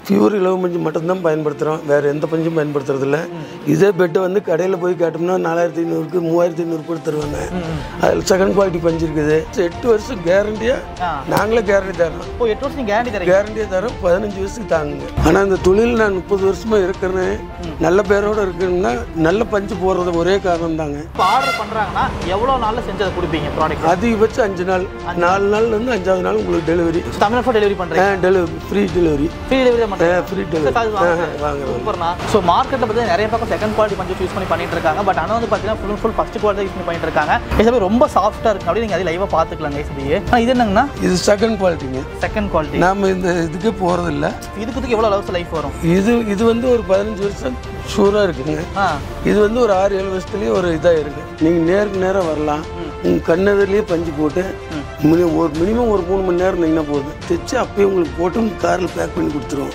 Pure இலவ பஞ்சு மட்டும்தான் பயன்படுத்துகிறோம் வேறு எந்த பஞ்சும் பயன்படுத்துறதில்ல இதே பெட்டை வந்து கடையில் போய் கேட்டோம்னா நாலாயிரத்தி ஐநூறுக்கு மூவாயிரத்தி ஐநூறு கூட தருவாங்க அதில் செகண்ட் குவாலிட்டி பஞ்சு இருக்குது எட்டு வருஷம் கேரண்டியாக ஆ. நாங்களே கேரண்டி தரோம் இப்போ எட்டு வருஷம் நீங்க கேரண்டி தரீங்க கேரண்டியாக தரோம் பதினஞ்சு வருஷத்துக்கு தாங்குங்க ஆனால் இந்த தொழில் நான் முப்பது வருஷமாக இருக்கிறேன் நல்ல பேரோட இருக்கணும்னா நல்ல பஞ்சு போடுறது ஒரே காரணம் தாங்க இப்போ ஆர்டர் பண்றாங்கன்னா எவ்வளவு நாள்ல செஞ்சு அதை கொடுப்பீங்க ப்ராடக்ட் அதிகபட்சம் அஞ்சு நாள் நாலு நாள்லேருந்து அஞ்சாவது நாள் உங்களுக்கு டெலிவரி தமிழ் ஃபுட் டெலிவரி பண்றீங்க delivery free delivery free delivery தான் பண்றீங்க ஃப்ரீ டெலிவரி வாங்குறோம் சூப்பர்ண்ணா ஸோ மார்க்கெட்டில் பார்த்து நிறைய பக்கம் செகண்ட் குவாலிட்டி பஞ்சு யூஸ் பண்ணி பண்ணிட்டு இருக்காங்க பட் ஆனால் வந்து பார்த்தீங்கன்னா full full first quality use பண்ணி பண்ணிட்டு இருக்காங்க இது ரொம்ப சாஃப்ட்டாக இருக்கு அப்படி நீங்கள் அதை லைவாக பார்த்துக்கலாம் கைஸ் இது ஆனால் இது என்னங்கண்ணா இது செகண்ட் குவாலிட்டிங்க செகண்ட் குவாலிட்டி நாம இந்த இதுக்கு போகிறதில்ல இதுக்கு இதுக்கு எவ்வளோ லவ்ஸ் லைஃப் வரும் இது இது வந்து ஒரு பதினஞ்சு வருஷம் ஷூராக இருக்குங்க ஆ இது வந்து ஒரு ஆறு ஏழு வருஷத்துலேயே ஒரு இதாக இருக்கு நீங்கள் நேருக்கு நேராக வரலாம் உங்கள் கண்ணெதிரிலேயே பஞ்சு போட்டு மினி ஒரு மினிமம் ஒரு மூணு மணி நேரம் இருந்தீங்கன்னா போதும் தைச்சு அப்பயே உங்களுக்கு போட்டு காரில் பேக் பண்ணி கொடுத்துருவோம்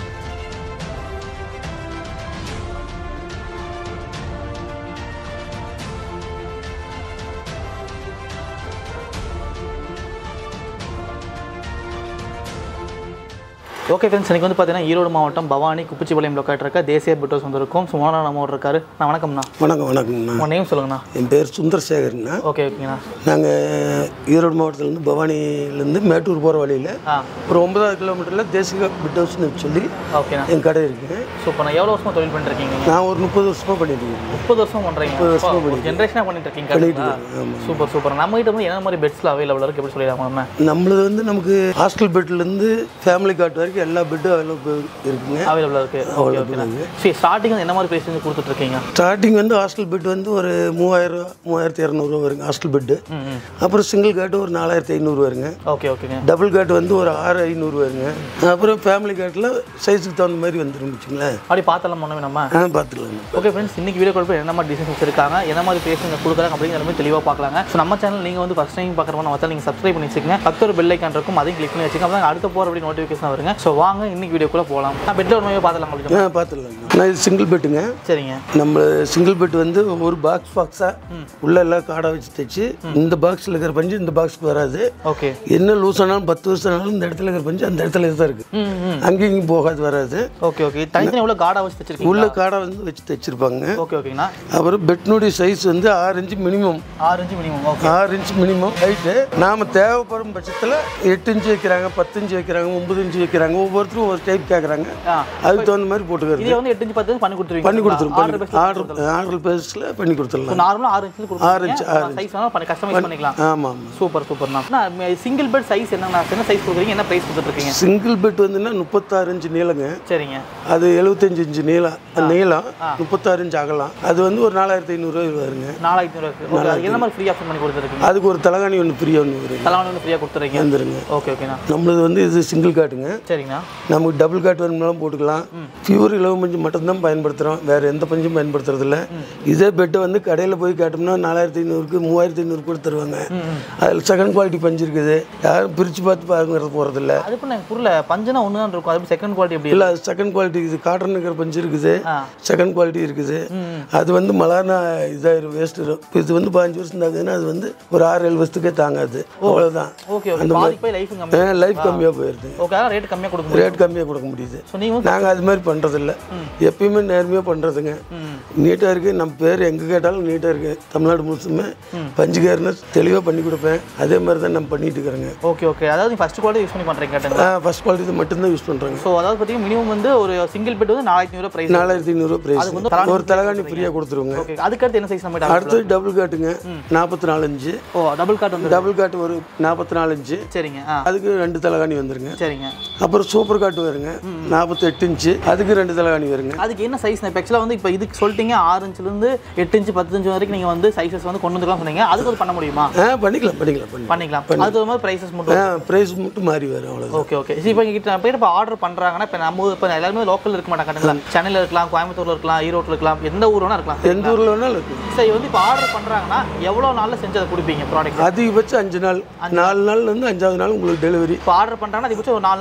ஓகே ஃப்ரெண்ட்ஸ் எனக்கு வந்து பார்த்தீங்கன்னா ஈரோடு மாவட்டம் பவானி குப்பிச்சிபாளையம் லொக்காட் இருக்க தேசிய பிட்டோஸ் வந்திருக்கும் சுமாரா நம்ம இருக்காரு நான் வணக்கம்ண்ணா வணக்கம் வணக்கங்கண்ணா உங்கள் நேம் சொல்லுங்கண்ணா என் பேர் சுந்தரசேகர்ண்ணா ஓகே ஓகேண்ணா நாங்கள் ஈரோடு மாவட்டத்துலேருந்து பவானிலேருந்து மேட்டூர் போகிற வழியில் ஆ ஒரு ஒன்பதாவது கிலோமீட்டரில் தேசிக பிட் ஹவுஸ்னு சொல்லி ஓகேண்ணா என் கடை இருக்குங்க சூப்பர்ண்ணா எவ்வளோ வருஷமாக தொழில் பண்ணிருக்கீங்க நான் ஒரு முப்பது வருஷமாக பண்ணிட்டு இருக்கேன் முப்பது வருஷம் பண்ணுறீங்க ஜென்ரேஷனாக பண்ணிட்டு இருக்கீங்க பண்ணிட்டு கரெக்ட்டுங்களா? இருக்கேன் ஆமாம் சூப்பர் சூப்பர் நம்ம கிட்ட வந்து என்ன மாதிரி பெட்ஸ்ல அவைலபிள் இருக்கு எப்படி சொல்லிடலாம் நம்ம நம்மளது வந்து நமக்கு ஹாஸ்டல் பெட்லேருந்து ஃபேமிலி கார்ட் வரைக்கும் எல்லா பெட்டும் அவைலபிள் இருக்குங்க அவைலபிள் இருக்கு ஓகே ஓகேண்ணா சரி ஸ்டார்டிங் வந்து என்ன மாதிரி பிரைஸ் வந்து கொடுத்துட்டு இருக்கீங்க ஸ்டார்டிங் வந்து ஹாஸ்டல் பெட் வந்து ஒரு மூவாயிரம் மூவாயிரத்தி இரநூறுவா வருங்க ஹாஸ்டல் பெட்டு ம் ம் அப்புறம் சிங்கிள் காட்டு ஒரு நாலாயிரத்தி ஐநூறு வருங்க ஓகே ஓகேங்க டபுள் காட்டு வந்து ஒரு ஆறு ஐநூறு வருங்க அப்புறம் ஃபேமிலி காட்டில் சைஸுக்கு தகுந்த மாதிரி வந்துடும் வச்சுங்களேன் அப்படி பார்த்தலாம் முன்னமே நம்ம ஆ பார்த்துக்கலாங்க ஓகே ஃப்ரெண்ட்ஸ் இன்னைக்கு வீடியோ கொடுப்ப என்ன மாதிரி டிசைன்ஸ் வச்சிருக்காங்க என்ன மாதிரி பேசி கொடுக்குறாங்க அப்படிங்கிற மாதிரி தெளிவாக பார்க்கலாங்க ஸோ நம்ம சேனல் நீங்கள் வந்து ஃபஸ்ட் டைம் பார்க்குற மாதிரி நீங்கள் சப்ஸ்கிரைப் பண்ணி வச்சுக்கோங்க பக்கத்து ஒரு பெல் ஐக்கான் இருக்கும் அதையும் கிளிக் பண்ணி வச்சுக்கோங்க அப்போ அடுத்த போகிற அப்படி நோட்டிஃபிகேஷன் வருங்க ஸோ வாங்க இன்னைக்கு வீடியோக்குள்ளே போகலாம் நான் பெட்டில் ஒரு மாதிரி பார்த்தலாம் உங்களுக்கு ஆ பார்த்துக்கலாங்க நான் இது சிங்கிள் பெட்டுங்க சரிங்க நம்ம சிங்கிள் பெட் வந்து ஒரு பாக்ஸ் பாக்ஸாக உள்ள எல்லாம் காடை வச்சு தைச்சு இந்த பாக்ஸில் இருக்கிற பஞ்சு இந்த பாக்ஸ்க்கு வராது ஓகே என்ன லூஸ் ஆனாலும் பத்து வருஷம் ஆனாலும் இந்த இடத்துல இருக்கிற பஞ்சு அந்த இடத்துல தான் இருக்கு ம் ம் அங்கேயும் இங்கேயும் போகாது வராது ஓகே ஓகே தனித்தனி எவ்வளோ கார்டாக வச்சு வச்சிருக்கீங்க உள்ள காடை வந்து வச்சு தைச்சிருப்பாங்க ஓகே ஓகேங்கண்ணா அப்புறம் பெட்னுடைய சைஸ் வந்து ஆறு இன்ச்சு மினிமம் ஆறு இன்ச்சு மினிமம் ஓகே ஆறு இன்ச் மினிமம் ஹைட்டு நாம தேவைப்படும் பட்சத்தில் எட்டு இன்ச்சு வைக்கிறாங்க பத்து இன்ச்சு வைக்கிறாங்க ஒன்பது இன்ச்சு வைக்கிறாங்க ஒவ்வொருத்தரும் ஒரு டைப் கேட்குறாங்க ஆ அதுக்கு தகுந்த மாதிரி போட்டுக்கிறது இதே வந்து எட்டு இன்ச்சு பத்து பண்ணி கொடுத்துருவீங்க பண்ணி கொடுத்துரும் ஆர்டர் பேஸ் ஆர்டர் ஆர்டர் பேஸில் பண்ணி கொடுத்துடலாம் நார்மலாக ஆறு இன்ச்சு ஆறு இன்ச், கொடுத்துருவீங்க சைஸ் வேணாலும் பண்ணி கஸ்டமைஸ் பண்ணிக்கலாம் ஆமாம் ஆமாம் சூப்பர் சூப்பர்ண்ணா சிங்கிள் பெட் சைஸ் என்னங்கண்ணா என்ன சைஸ் கொடுக்குறீங்க என்ன ப்ரைஸ் கொடுத்துட்ருக்கீங்க சிங்கிள் பெட் வந்துன்னா முப்பத்தாறு இன்ச்சு நீளங்க சரிங்க அது எழுபத்தஞ்சு இன்ச்சு நீளம் நீளம் முப்பத்தாறு இன்ச்சு அகலம் அது வந்து ஒரு நாலாயிரத்தி ஐநூறுரூவா வருங்க நாலாயிரத்தி ஐநூறு ஓகே அது என்ன மாதிரி ஃப்ரீ ஆப்ஷன் பண்ணி கொடுத்துருக்கீங்க அதுக்கு ஒரு தலகாணி ஒன்று ஃப்ரீயாக ஒன்று வருங்க தலைவணி வந்து ஃப்ரீயாக கொடுத்துறீங்க வந்துருங்க ஓகே ஓகேண்ணா நம்மளது வந்து இது சிங்கிள் காட்டுங்க சரிங்கண்ணா நமக்கு டபுள் காட் வேணும்னாலும் போட்டுக்கலாம் பியூர் இலவ பஞ்சு மட்டும்தான் பயன்படுத்துகிறோம் வேறு எந்த பஞ்சும் பயன்படுத்துறதில்ல இதே பெட்டை வந்து கடையில் போய் கேட்டோம்னா நாலாயிரத்தி ஐநூறுக்கு மூவாயிரத்தி ஐநூறு கூட தருவாங்க அதில் செகண்ட் குவாலிட்டி பஞ்சு இருக்குது யாரும் பிரித்து பார்த்து பாருங்கிறது போகிறதில்ல அதுக்கு எனக்கு புரியல பஞ்சுனா ஒன்று தான் இருக்கும் அது செகண்ட் குவாலிட்டி எப்படி இல்லை அது செகண்ட் குவாலிட்டி இது காட்டன் இருக்கிற பஞ்சு இருக்குது ஆ செகண்ட் குவாலிட்டி இருக்குது அது வந்து மலானா இதாயிரும் வேஸ்ட்டு இது வந்து பதினஞ்சு வருஷம் தாங்குதுன்னா அது வந்து ஒரு ஆறு ஏழு வருஷத்துக்கே தாங்காது அவ்வளோதான் ஓகே ஓகே பாதி போய் லைஃப் கம்மி லைஃப் கம்மியாக போயிடுது ஓகே அதான் ரேட் கம்மியாக கொடுக்க முடியும் ரேட் கம்மியாக கொடுக்க முடியுது ஸோ நீங்கள் வந்து நாங்கள் அது மாதிரி பண்ணுறதில்ல எப்பயுமே நேர்மையாக பண்ணுறதுங்க ம் நீட்டாக இருக்குது நம்ம பேர் எங்கே கேட்டாலும் நீட்டாக இருக்குது தமிழ்நாடு முழுசுமே பஞ்சுகாரனை தெளிவாக பண்ணி கொடுப்பேன் அதே மாதிரி தான் நம்ம பண்ணிட்டு இருக்கிறோங்க ஓகே ஓகே அதாவது ஃபர்ஸ்ட் குவாலிட்டி யூஸ் பண்ணி பண்ணுறீங்க கேட்டுங்க ஃபஸ்ட் குவாலிட்டி மட்டும்தான் யூஸ் பண்ணுறாங்க ஸோ அதாவது பார்த்தீங்கன்னா மினிமம் வந்து ஒரு சிங்கிள் பெட் வந்து நாலாயிரத்தி ஐநூறு ப்ரைஸ் நாலாயிரத்தி ஐநூறுரூவா அதுக்கு வந்து ப்ரைஸ் ஒரு தலகாணி ஃப்ரீயாக கொடுத்துருவோங்க ஓகே அதுக்கடுத்து என்ன சைஸ் நம்ம அடுத்தது டபுள் காட்டுங்க நாற்பத்தி நாலு இன்ச்சு ஓ டபுள் கார்ட் வந்து டபுள் காட்டு ஒரு நாற்பத்தி நாலு இன்ச்சு சரிங்க ஆ அதுக்கு ரெண்டு தலகாணி வந்துருங்க சரிங்க அப்புறம் சூப்பர் காட்டு வருங்க நாற்பத்தி எட்டு இன்ச்சு அதுக்கு ரெண்டு தலகாணி வருங்க அதுக்கு என்ன சைஸ் இப்போ ஆக்சுவலாக வந்து இப்போ இதுக்கு சொல்லிட்டீங்க ஆறு இன்ச்லேருந்து எட்டு இன்ச்சு பத்து இன்ச்சு வரைக்கும் நீங்கள் வந்து சைஸஸ் வந்து கொண்டு வந்துக்கலாம் சொன்னீங்க அதுக்கு வந்து பண்ண முடியுமா ஆ பண்ணிக்கலாம் பண்ணிக்கலாம் பண்ணிக்கலாம் பண்ணிக்கலாம் அது மாதிரி ப்ரைஸஸ் மட்டும் ஆ ப்ரைஸ் மட்டும் மாறி வரும் அவ்வளோதான் ஓகே ஓகே சரி இப்போ கிட்ட போய் இப்போ ஆர்டர் பண்ணுறாங்கன்னா இப்போ நம்ம இப்போ எல்லாருமே லோக்கல் இருக்க மாட்டாங்க சென்னையில் இருக்கலாம் கோயம்புத்தூர்ல இருக்கலாம் ஈரோட்டில் இருக்கலாம் எந்த ஊர் வேணா இருக்கலாம் எந்த ஊரில் வேணாலும் இருக்கும் சரி வந்து இப்போ ஆர்டர் பண்ணுறாங்கன்னா எவ்வளோ நாளில் செஞ்சு அதை கொடுப்பீங்க ப்ராடக்ட் அதிகபட்சம் அஞ்சு நாள் நாலு நாள்லேருந்து அஞ்சாவது நாள் உங்களுக்கு டெலிவரி இப்போ ஆர்டர் பண்ணுறாங்கன்னா அதிகபட்சம் ஒரு நாலு நாள் வீட்டுக்கு போயிடும்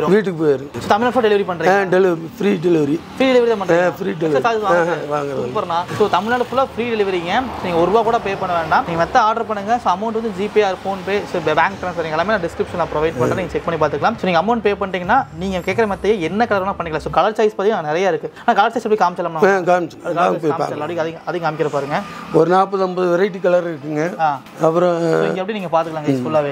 போயிடும் வீட்டுக்கு போயிடும் ஸோ தமிழ்நாடு ஃபுல்லாக டெலிவரி பண்ணுறீங்க delivery free delivery free delivery தான் பண்ணுறீங்க ஃப்ரீ Extra டெலிவரி charge வாங்க வாங்குறது சூப்பர்ண்ணா ஸோ தமிழ்நாடு ஃபுல்லாக ஃப்ரீ டெலிவரிங்க நீங்கள் ஒரு ரூபா கூட பே பண்ண வேண்டாம் நீங்கள் மெத்த ஆர்டர் பண்ணுங்க ஸோ அமௌண்ட் வந்து GPay or PhonePe so bank transfer எல்லாமே நான் டிஸ்கிரிப்ஷனில் ப்ரொவைட் பண்ணுறேன் நீங்கள் செக் பண்ணி பார்த்துக்கலாம் ஸோ நீங்கள் அமௌண்ட் பே பண்ணிட்டீங்கன்னா நீங்கள் கேட்குற மெத்தையை என்ன கலர் வேணால் பண்ணிக்கலாம் ஸோ கலர் சைஸ் பார்த்தீங்கன்னா நிறைய இருக்குது ஆனால் கலர் சைஸ் எப்படி காமிச்சலாமா ஆ காமிச்சு வாங்க போய் காமிச்சலாம் அப்படி அதையும் அதையும் காமிக்கிற பாருங்க ஒரு நாற்பது ஐம்பது வெரைட்டி கலர் இருக்குங்க ஆ அப்புறம் ஸோ இங்கே எப்படி நீங்கள் பார்த்துக்கலாம் கைஸ் ஃபுல்லாகவே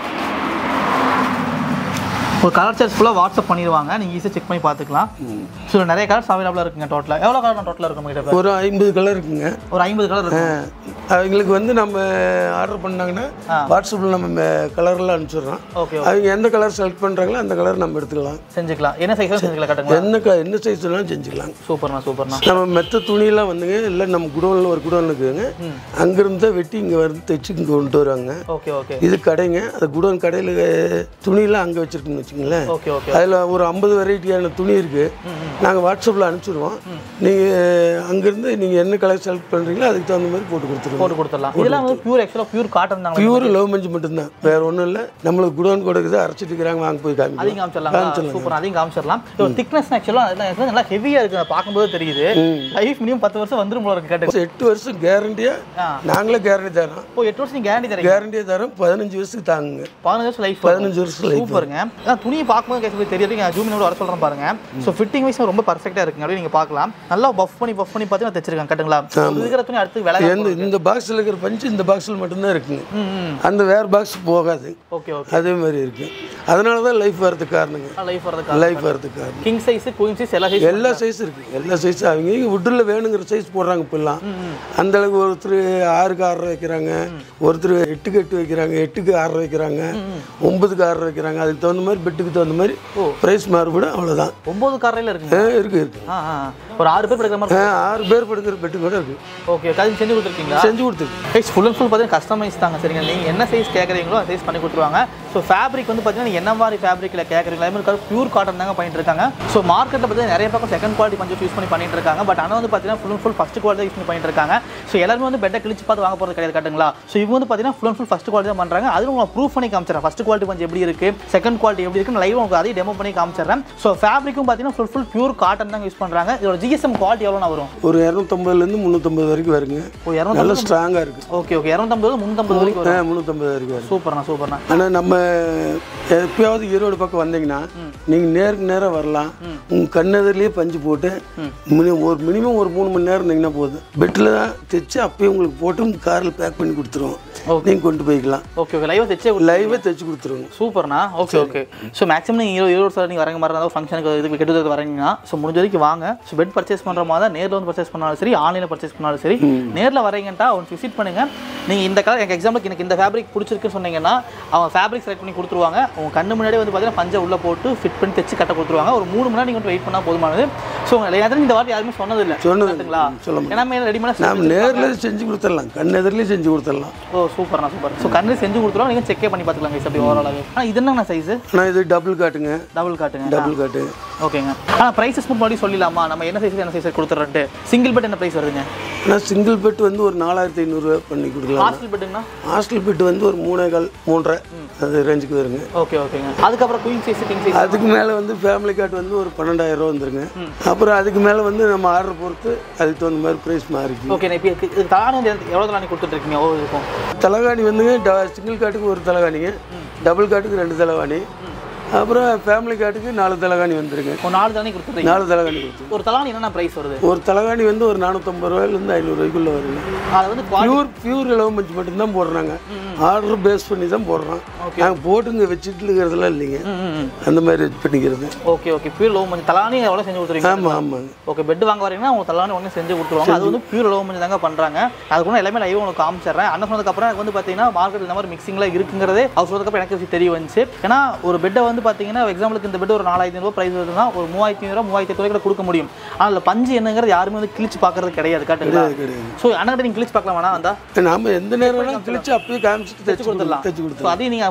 ஒரு கலர் சார்ஜ் ஃபுல்லாக வாட்ஸ்அப் பண்ணிடுவாங்க நீங்கள் ஈஸியாக செக் பண்ணி பார்த்துக்கலாம் ஸோ நிறைய கலர்ஸ் அவைலபிளாக இருக்குங்க டோட்டலாக எவ்வளோ கலர் டோட்டலாக இருக்கும் கிட்ட ஒரு ஐம்பது கலர் இருக்குங்க ஒரு ஐம்பது கலர் இருக்கும் அவங்களுக்கு வந்து நம்ம ஆர்டர் பண்ணாங்கன்னா வாட்ஸ்அப்பில் நம்ம கலரில் அனுப்பிச்சிடுறோம் ஓகே அவங்க எந்த கலர் செலக்ட் பண்ணுறாங்களோ அந்த கலர் நம்ம எடுத்துக்கலாம் செஞ்சுக்கலாம் என்ன சைஸாக செஞ்சுக்கலாம் கட்டுங்களா என்ன க என்ன சைஸ் வேணாலும் செஞ்சுக்கலாம் சூப்பர்ண்ணா சூப்பர்ண்ணா நம்ம மெத்த துணியெல்லாம் வந்துங்க இல்லை நம்ம குடோனில் ஒரு குடோன் இருக்குங்க அங்கேருந்து தான் வெட்டி இங்கே வந்து தைச்சு இங்கே கொண்டு வருவாங்க ஓகே ஓகே இது கடைங்க அது குடோன் கடையில் துணியெல்லாம் அங்கே வச்சுருக்குன்னு வச்சுங்களேன் ஓகே ஓகே அதில் ஒரு ஐம்பது வெரைட்டியான துணி இருக்குது நாங்கள் வாட்ஸ்அப்பில் அனுப்பிச்சிடுவோம் நீங்கள் அங்கேருந்து நீங்கள் என்ன கலர் செலக்ட் பண்ணுறீங்களோ அதுக்கு தகுந்த மாதிரி போட்டு கொடுத்துருவோம் போட்டு கொடுத்துடலாம் இதெல்லாம் வந்து பியூர் ஆக்சுவலாக பியூர் காட்டன் தாங்க பியூர் லவ் மஞ்சு மட்டும்தான் வேற ஒன்றும் இல்லை நம்மளுக்கு குடோன் கொடுக்குது அரைச்சிட்டு இருக்கிறாங்க வாங்க போய் காமிக்கலாம் அதையும் காமிச்சிடலாம் சூப்பர் அதையும் காமிச்சிடலாம் இப்போ திக்னஸ் ஆக்சுவலாக நல்லா ஹெவியாக இருக்குது அதை பார்க்கும்போது தெரியுது லைஃப் மினிமம் பத்து வருஷம் வந்துரும் போல இருக்கு கேட்டு எட்டு வருஷம் கேரண்டியாக ஆ. நாங்களே கேரண்டி தரோம் இப்போ எட்டு வருஷம் நீங்கள் கேரண்டி தரீங்க கேரண்டியாக தரோம் பதினஞ்சு வருஷத்துக்கு தாங்குங்க பதினஞ்சு வருஷம் லைஃப் பதினஞ்சு வருஷம் லைஃப் சூப்பருங்க அதான் துணியை பார்க்கும்போது கேட்க தெரியுது நான் ஜூமினோட வர சொல்கிறேன் பாருங்க ஸோ ஃபிட்டிங் வைஸ் ரொம்ப பர்ஃபெக்டாக இருக்குங்க அப்படியே நீங்கள் பார்க்கலாம் நல்லா பஃப் பண்ணி பஃப் பண்ணி பார்த்து நான் தைச்சிருக்கேன் கட்டுங்களா இது இருக்கிற துணி அடுத்து விலை எந்த இந்த பாக்ஸில் இருக்கிற பஞ்சு இந்த பாக்ஸில் மட்டும்தான் இருக்குங்க ம் ம் அந்த வேறு பாக்ஸ் போகாது ஓகே ஓகே அதே மாதிரி இருக்கு அதனால தான் லைஃப் வரதுக்கு காரணங்க லைஃப் வரதுக்கு லைஃப் வரதுக்கு காரணம் கிங் சைஸ் குயின் சைஸ் எல்லா சைஸ் எல்லா சைஸ் இருக்கு எல்லா சைஸ் அவங்க வுட்டில் வேணுங்கிற சைஸ் போடுறாங்க இப்பெல்லாம் அந்த அளவுக்கு ஒருத்தர் ஆறுக்கு ஆறரை வைக்கிறாங்க ஒருத்தர் எட்டுக்கு எட்டு வைக்கிறாங்க எட்டுக்கு ஆறரை வைக்கிறாங்க ஒன்பதுக்கு ஆறரை வைக்கிறாங்க அதுக்கு தகுந்த மாதிரி பெட்டுக்கு தகுந்த மாதிரி ப்ரைஸ் மாறுபடும் அவ்வளோதான் ஒம்பது காரையில் இருக்குங்க ஆ, இருக்கு இருக்கு ஆ ஆ ஒரு ஆறு பேர் படுக்கிற மாதிரி ஆ, ஆறு பேர் படுக்கிற பெட்டு கூட இருக்கு ஓகே அது செஞ்சு கொடுத்துருக்கீங்களா செஞ்சு கொடுத்துருக்கு சைஸ் ஃபுல் அண்ட் ஃபுல் பார்த்தீங்கன்னா கஸ்டமைஸ் தாங்க சரிங்க நீங்கள் என்ன சைஸ் கேட்குறீங்களோ அந்த சைஸ் பண்ணி கொடுத்துருவாங்க ஸோ ஃபேப்ரிக் வந்து பார்த்தீங்கன்னா நீங்க என்ன மாதிரி ஃபேப்ரிக்கில் கேட்குறீங்களா அதே மாதிரி பியூர் காட்டன் தாங்க பண்ணிட்டு இருக்காங்க ஸோ மார்க்கெட்டில் பார்த்தீங்கன்னா நிறைய பக்கம் செகண்ட் குவாலிட்டி கொஞ்சம் யூஸ் பண்ணி பண்ணிட்டு இருக்காங்க பட் ஆனால் வந்து பார்த்தீங்கன்னா full and full first quality use பண்ணி பண்ணிட்டு இருக்காங்க ஸோ எல்லாருமே வந்து பெட்டை கிழிச்சு பார்த்து வாங்க போகிறது கிடையாது கட்டுங்களா ஸோ இவங்க வந்து பார்த்தீங்கன்னா full and full first quality தான் பண்ணுறாங்க அதுவும் உங்களுக்கு ப்ரூஃப் பண்ணி காமிச்சிடறேன் ஃபஸ்ட் குவாலிட்டி கொஞ்சம் எப்படி இருக்கு செகண்ட் குவாலிட்டி எப்படி இருக்குன்னு லைவ் உங்களுக்கு அதையும் டெமோ பண்ணி காமிச்சிடுறேன் ஸோ ஃபேப்ரிக்கும் பார்த்தீங்கன்னா ஃபுல் ஃபுல் பியூர் காட்டன் தான் யூஸ் பண்ணுறாங்க இதோட ஜிஎஸ்எம் குவாலிட்டி எவ்வளோ வரும் ஒரு இரநூத்தம்பதுலேருந்து முந்நூற்றம்பது வரைக்கும் வருங்க ஓ இரநூத்தி நல்லா ஸ்ட்ராங்காக இருக்கு ஓகே ஓகே இரநூத்தம்பது முந்நூற்றம்பது வரைக்கும் வரும் ஆ முந்நூற்றம்பது வரைக்கும் வரும் சூப்பர்ண்ணா சூப்பர்ண்ணா ஆனால் நம்ம எப்பயாவது ஈரோடு பக்கம் வந்தீங்கன்னா நீங்கள் நேருக்கு நேராக வரலாம் உங்கள் கண்ணெதிரிலேயே பஞ்சு போட்டு மினி- ஒரு மினிமம் ஒரு மூணு மணி நேரம் இருந்தீங்கன்னா போதும் பெட்டில் தான் தைச்சு அப்பயே உங்களுக்கு போட்டு உங்கள் காரில் பேக் பண்ணி கொடுத்துருவோம் நீங்கள் கொண்டு போய்க்கலாம் ஓகே ஓகே லைவாக தைச்சே லைவாக தைச்சு கொடுத்துருவோங்க சூப்பர்ண்ணா ஓகே ஓகே ஸோ மேக்ஸிமம் நீங்கள் இருபது இருபது சார் நீங்கள் வரங்க மாதிரி இருந்தால் ஃபங்க்ஷனுக்கு இதுக்கு கெட்டுறதுக்கு வரீங்கன்னா ஸோ முடிஞ்ச வரைக்கும் வாங்க ஸோ பெட் பர்ச்சேஸ் பண்ணுற மாதிரி தான் நேரில் வந்து பர்ச்சேஸ் பண்ணாலும் சரி ஆன்லைனில் பர்ச்சேஸ் பண்ணாலும் சரி நேரில் வரீங்கன்ட்டா ஒன்று விசிட் பண்ணுங்க நீங்கள் இந்த கலர் எனக்கு எக்ஸாம்பிளுக்கு எனக்கு இந்த ஃபேப்ரிக் பிடிச்சிருக்குன்னு சொன்னீங்கன்னா அவங்க ஃபேப்ரிக் செலக்ட் பண்ணி கொடுத்துருவாங்க உங்க கண்ணு முன்னாடி வந்து பார்த்தீங்கன்னா பஞ்சை உள்ளே போட்டு ஃபிட் பண்ணி தைச்சு கட்ட கொடுத்துருவாங்க ஒரு மூணு மணி நேரம் நீங்கள் வெயிட் பண்ணால் போதுமானது ஸோ எதாவது இந்த வாட்டி யாருமே சொன்னதில்லை சொன்னது சொன்னதுங்களா சொல்ல ஏன்னா ரெடிமேடாக நாம் நேரில் செஞ்சு கொடுத்துடலாம் கண்ணெதிரிலே செஞ்சு கொடுத்துடலாம் ஓ சூப்பர்ண்ணா சூப்பர் ஸோ கண்ணு செஞ்சு கொடுத்துருவோம் நீங்கள் செக்கே பண்ணி பார்த்துக்கலாம் guys அப்படி ஓவராலாகவே ஆனால் இது என்னங்கண்ணா சைஸு ஆனால் இது டபுள் காட்டுங்க டபுள் காட்டுங்க டபுள் காட்டு ஓகேங்க ஆனால் ப்ரைஸஸ் முன்னாடி சொல்லிடலாமா நம்ம என்ன சைஸ் என்ன சைஸ் கொடுத்துறேன்ட்டு சிங்கிள் பெட் என்ன ப்ரைஸ் வருதுங்க ஆனால் சிங்கிள் பெட் வந்து ஒரு நாலாயிரத்தி ஐநூறுரூவா பண்ணி கொடுக்கலாம் ஹாஸ்டல் பெட்டுங்கண்ணா ஹாஸ்டல் பெட் வந்து ஒரு மூணே கால் மூன்றரை அது ரேஞ்சுக்கு வருங்க ஓகே ஓகேங்க அதுக்கப்புறம் குயின் சைஸ் கிங் சைஸ் அதுக்கு மேலே வந்து ஃபேமிலி கார்டு வந்து ஒரு பன்னெண்டாயிரம் ரூபா வந்துருங்க அப்புறம் அதுக்கு மேலே வந்து நம்ம ஆர்டர் பொறுத்து அதுக்கு தகுந்த மாதிரி ப்ரைஸ் மாறிக்கு ஓகே இப்போ இது தலானி வந்து எவ்வளோ தலானி கொடுத்துட்ருக்கீங்க ஓ இருக்கும் தலைகாணி வந்துங்க சிங்கிள் காட்டுக்கு ஒரு தலைகாணிங்க டபுள் காட்டுக்கு ரெண்டு தலைகாணி அப்புறம் ஃபேமிலி காட்டுக்கு நாலு தலைகாணி வந்துருங்க ஒரு நாலு தலானி கொடுத்துட்றீங்க நாலு தலைகாணி கொடுத்து ஒரு தலானி என்னென்ன ப்ரைஸ் வருது ஒரு தலைகாணி வந்து ஒரு நானூற்றம்பது ரூபாயிலேருந்து ஐநூறுரூவாய்க்குள்ளே வருங்க அது வந்து குவாலிட்டி பியூர் பியூர் இலவ மஞ்சள் மட்டும்தான் போடுறாங்க ஆர்டர் பேஸ் பண்ணி தான் போடுறோம் நாங்கள் போட்டுங்க வச்சுட்டு இருக்கிறதுலாம் இல்லைங்க அந்த மாதிரி இது பண்ணிக்கிறது ஓகே ஓகே பியூர் லோ மஞ்சள் தலானி எவ்வளோ செஞ்சு கொடுத்துருவீங்க ஆமாம் ஆமாங்க ஓகே பெட் வாங்க வரீங்கன்னா உங்களுக்கு தலானி ஒன்று செஞ்சு கொடுத்துருவாங்க அது வந்து பியூர் லோ மஞ்சள் தாங்க பண்ணுறாங்க அதுக்கு கூட எல்லாமே லைவ் உங்களுக்கு காமிச்சிடுறேன் அண்ணன் சொன்னதுக்கப்புறம் எனக்கு வந்து பார்த்தீங்கன்னா மார்க்கெட் இந்த மாதிரி மிக்சிங்லாம் இருக்குங்கிறதே அவர் சொன்னதுக்கப்புறம் எனக்கு தெரிய வந்துச்சு ஏன்னா ஒரு பெட்டை வந்து பார்த்தீங்கன்னா எக்ஸாம்பிளுக்கு இந்த பெட் ஒரு நாலாயிரத்தி ஐநூறு ப்ரைஸ் வருதுன்னா ஒரு மூவாயிரத்தி ஐநூறு மூவாயிரத்தி எட்டு கூட கொடுக்க முடியும் ஆனால் அதில் பஞ்சு என்னங்கிறது யாருமே வந்து கிழிச்சு பார்க்கறது கிடையாது காட்டுங்களா கிடையாது ஸோ அண்ணன் நீங்கள் கிழிச்சு பார்க்கலாம் வேணா வந்தா நாம எந்த நேரம் வேணாலும் கிழிச்சு அப்பயே காமிச்சிட்டு தைச்சு கொடுத்துடலாம் தைச்சு ஸோ கொடுத்துடலாம் அதையும் நீங்கள்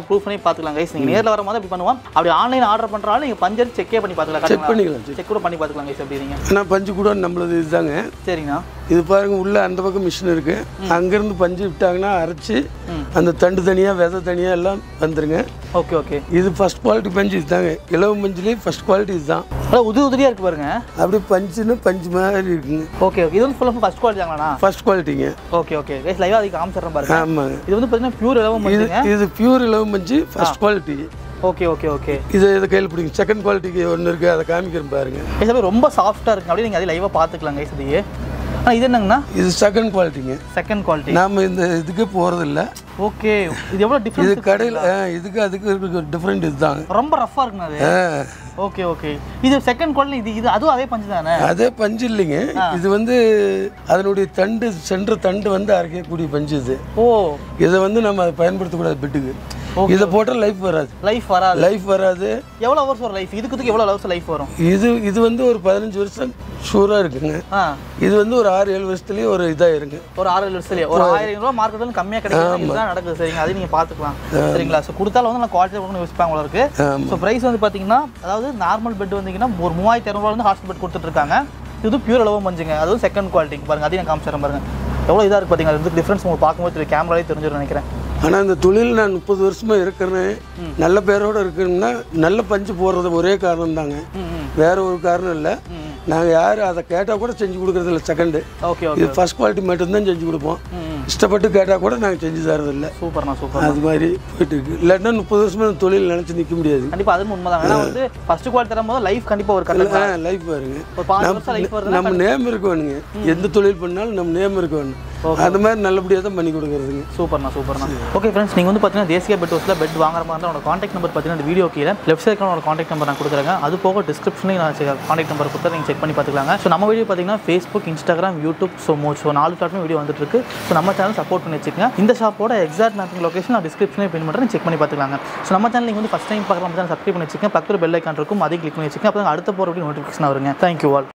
அதெல்லாம் ப்ரூஃப் பண்ணி பார்த்துக்கலாம் கைஸ் நீங்கள் நேரில் வரும்போது அப்படி பண்ணுவோம் அப்படி ஆன்லைன் ஆர்டர் பண்ணுறாலும் நீங்கள் பஞ்சர் செக்கே பண்ணி பார்த்துக்கலாம் செக் பண்ணிக்கலாம் செக் கூட பண்ணி பார்த்துக்கலாம் கைஸ் எப்படி நீங்கள் ஆனால் பஞ்சு கூட நம்மளது இதுதாங்க சரிங்கண்ணா இது பாருங்க உள்ள அந்த பக்கம் மிஷின் இருக்கு அங்கேருந்து பஞ்சு விட்டாங்கன்னா அரைச்சி அந்த தண்டு தனியாக விதை தனியாக எல்லாம் வந்துருங்க ஓகே ஓகே இது ஃபர்ஸ்ட் குவாலிட்டி பஞ்சு இதுதாங்க இலவ மஞ்சுலேயே ஃபர்ஸ்ட் குவாலிட்டி இதுதான் அதான் உதிரி உதிரியாக இருக்கு பாருங்க அப்படியே பஞ்சுன்னு பஞ்சு மாதிரி இருக்குங்க ஓகே ஓகே இது வந்து ஃபுல்லாக ஃபஸ்ட் குவாலிட்டி தாங்கண்ணா ஃபர்ஸ்ட் குவாலிட்டிங்க ஓகே ஓகே கைஸ் லைவாக அதுக்கு காமிச்சிடுறேன் பாருங்க ஆமாங்க இது வந்து பார்த்தீங்கன்னா பியூர் இலவம் இது பண்ணுங்க இது பியூர் இலவ மஞ்சு first quality okay okay okay இதை இதை கையில் பிடிங்க செகண்ட் குவாலிட்டிக்கு ஒன்று இருக்குது அதை காமிக்கிறேன் பாருங்க கைஸ் அப்படியே ரொம்ப சாஃப்ட்டாக இருக்குங்க அப்படியே நீங்கள் அதை லைவாக பார்த்துக்கலாம் கைஸ் இதையே ஆனால் இது என்னங்கண்ணா இது செகண்ட் குவாலிட்டிங்க செகண்ட் குவாலிட்டி நாம் இந்த இதுக்கு போகிறதில்ல ஓகே இது எவ்வளோ இது டிஃப்ரெண்ட் கடையில் இதுக்கு அதுக்கு இருக்க டிஃப்ரெண்ட் இதுதாங்க ரொம்ப ரஃப்பாக இருக்குண்ணா அது ஆ, ஓகே ஓகே இது செகண்ட் குவாலிட்டி இது இது அதுவும் அதே பஞ்சு தானே அதே பஞ்சு இல்லைங்க இது வந்து அதனுடைய தண்டு சென்ற தண்டு வந்து அரைக்கக்கூடிய பஞ்சு இது ஓ இதை வந்து நம்ம அதை பயன்படுத்தக்கூடாது பெட்டுக்கு இதை போட்டால் லைஃப் வராது லைஃப் வராது லைஃப் வராது எவ்வளோ ஹவர்ஸ் வரும் லைஃப் இதுக்கு இதுக்கு எவ்வளோ ஹவர்ஸ் லைஃப் வரும் இது இது வந்து ஒரு பதினஞ்சு வருஷம் ஷூராக இருக்குங்க ஆ இது வந்து ஒரு ஆறு ஏழு வருஷத்துலேயே ஒரு இதாயிருங்க ஒரு ஆறு லட்சத்துலேயே ஒரு ஆயிரம் ரூபா மார்க்கெட் வந்து கம்மியாக கிடைக்கும் இதுதான் நடக்குது சரிங்க அதையும் நீங்கள் பார்த்துக்கலாம் சரிங்களா ஸோ கொடுத்தாலும் வந்து நான் குவாலிட்டி கொடுக்கணும் யோசிப்பாங்க போல இருக்கு ஆமாம் ஸோ ப்ரைஸ் வந்து பார்த்தீங்கன்னா அதாவது நார்மல் பெட் வந்தீங்கன்னா ஒரு மூவாயிரத்தி இரநூறுவா வந்து ஹாஸ்டல் பெட் கொடுத்துட்டு இருக்காங்க இது பியூர் அளவு மஞ்சுங்க அதுவும் செகண்ட் குவாலிட்டி பாருங்க அதையும் நான் காமிச்சிடறேன் பாருங்க எவ்வளோ இதாக இருக்குது பார்த்தீங்கன்னா அது டிஃப்ரென்ஸ் உங்களுக்கு பார்க்கும்போது தெரியும் கேமராலே தெரிஞ்சிடும் நினைக்கிறேன் ஆனால் இந்த தொழில் நான் முப்பது வருஷமாக இருக்கிறேன் நல்ல பேரோட இருக்கணும்னா நல்ல பஞ்சு போடுறது ஒரே காரணம் தாங்க ம் ம் வேற ஒரு காரணம் இல்லை நாங்கள் யார் அதை கேட்டால் கூட செஞ்சு கொடுக்கறது இல்லை செகண்டு ஓகே ஓகே இது ஃபர்ஸ்ட் குவாலிட்டி மட்டும்தான் செஞ்சு கொடுப்போம் இஷ்டப்பட்டு கேட்டால் கூட நாங்கள் செஞ்சு தரதில்லை சூப்பர்ண்ணா சூப்பர் அது மாதிரி போயிட்டு இருக்கு இல்லாட்டினா முப்பது வருஷமா இந்த தொழில் நினச்சி நிற்க முடியாது கண்டிப்பாக அதுவும் உண்மைதான் ஏன்னா வந்து ஃபர்ஸ்ட் குவாலிட்டி தரும் போது லைஃப் கண்டிப்பாக ஒரு கட்ட லைஃப் பாருங்க ஒரு பாஞ்சு வருஷம் லைஃப் வருதுன்னா நம்ம நேம் இருக்க வேணுங்க எந்த தொழில் பண்ணாலும் நம்ம நேம் இருக்க வேணும் அந்த மாதிரி நல்லபடியாக தான் பண்ணி கொடுக்குறதுங்க சூப்பர்ண்ணா சூப்பர்ண்ணா ஓகே ஃப்ரெண்ட்ஸ் நீங்கள் வந்து பார்த்தீங்கன்னா தேசிய பெட் ஹவுஸில் பெட் வாங்குற மாதிரி இருந்தால் உங்களோட காண்டாக்ட் நம்பர் பார்த்தீங்கன்னா இந்த வீடியோ கீழே லெஃப்ட் சைடில் உங்களோட காண்டாக்ட் நம்பர் நான் கொடுக்குறேங்க அது போக டிஸ்கிரிப்ஷனையும் நான் காண்டாக்ட் நம்பர் கொடுத்தா நீங்கள் செக் பண்ணி பார்த்துக்கலாங்க ஸோ நம்ம வீடியோ பார்த்தீங்கன்னா ஃபேஸ்புக் இன்ஸ்டாகிராம் யூடியூப் ஸோ மோ ஸோ நாலு பிளாட்ஃபார்ம் வீடியோ வந்துட்டு இருக்கு ஸோ நம்ம சேனல் சப்போர்ட் பண்ணி வச்சுக்கோங்க இந்த ஷாப்போட எக்ஸாக்ட் மேப்பிங் லொகேஷன் நான் டிஸ்கிரிப்ஷனே பின் பண்ணுறேன் செக் பண்ணி பார்த்துக்கலாங்க ஸோ நம்ம சேனல் நீங்கள் வந்து ஃபஸ்ட் டைம் பார்க்குற மாதிரி சப்ஸ்கிரைப் பண்ணி வச்சுக்கோங்க பக்கத்தில் பெல் ஐக்கான் இருக்கும் அதையும் கிளிக் பண்ணி வச்சுக்கோங்க அப்போ அடுத்த போகிற நோட்டிஃபிகேஷன் வருங்க தேங்க்யூ ஆல்